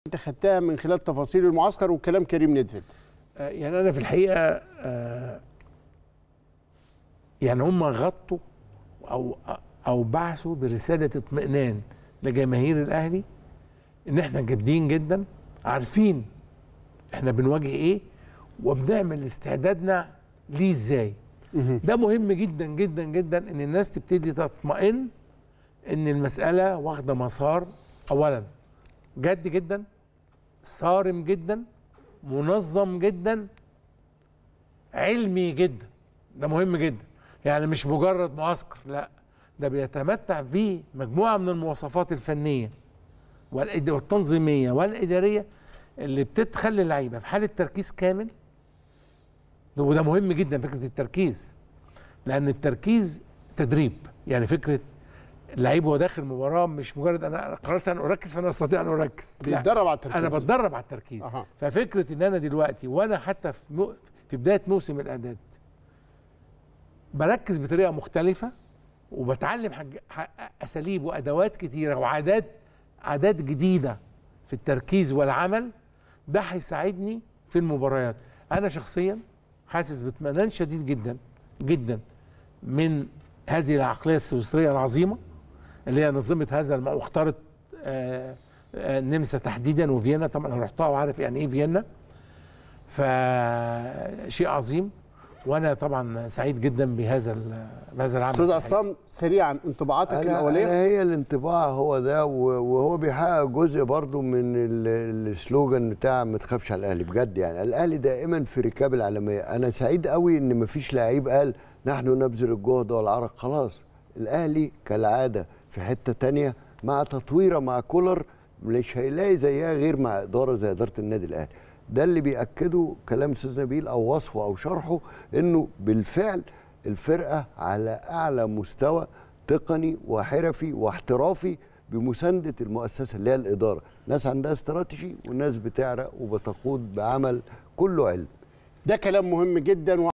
انت خدتها من خلال تفاصيل المعسكر وكلام كريم ندفد آه، يعني انا في الحقيقه آه، يعني هم غطوا او او بعثوا برساله اطمئنان لجماهير الاهلي ان احنا جادين جدا عارفين احنا بنواجه ايه وبنعمل استعدادنا ليه ازاي ده مهم جدا جدا جدا ان الناس تبتدي تطمئن ان المساله واخده مسار اولا جد جدا صارم جدا منظم جدا علمي جدا ده مهم جدا يعني مش مجرد معسكر لا ده بيتمتع بمجموعه من المواصفات الفنيه والإد- والتنظيميه والاداريه اللي بتخلي اللعيبه في حاله تركيز كامل ده- وده مهم جدا فكره التركيز لان التركيز تدريب يعني فكره اللعيب وهو داخل المباراه مش مجرد انا قررت ان اركز فانا استطيع ان اركز لا. بيتدرب على التركيز انا بتدرب على التركيز أها. ففكره ان انا دلوقتي وانا حتى في, مو في بدايه موسم الاعداد بركز بطريقه مختلفه وبتعلم حاج... ح- اساليب وادوات كتيره وعادات عادات جديده في التركيز والعمل ده هيساعدني في المباريات انا شخصيا حاسس باطمئنان شديد جدا جدا من هذه العقليه السويسريه العظيمه اللي هي نظمت هذا الم... واختارت آه آه النمسا تحديدا وفيينا طبعا انا رحتها وعارف يعني ايه فيينا فشيء عظيم وانا طبعا سعيد جدا بهذا ال- بهذا العمل استاذ عصام سريعا انطباعاتك أنا, الاوليه أنا هي الانطباع هو ده و- وهو بيحقق جزء برضو من ال- السلوجان بتاع ما تخافش على الاهلي بجد يعني الاهلي دائما في ركاب العالميه انا سعيد قوي ان ما فيش لعيب قال نحن نبذل الجهد والعرق خلاص الاهلي كالعاده في حته تانية مع تطويره مع كولر مش هيلاقي زيها غير مع اداره زي اداره النادي الاهلي ده اللي بياكده كلام استاذ نبيل او وصفه او شرحه انه بالفعل الفرقه على اعلى مستوى تقني وحرفي واحترافي بمسانده المؤسسه اللي هي الاداره ناس عندها استراتيجي وناس بتعرق وبتقود بعمل كله علم ده كلام مهم جدا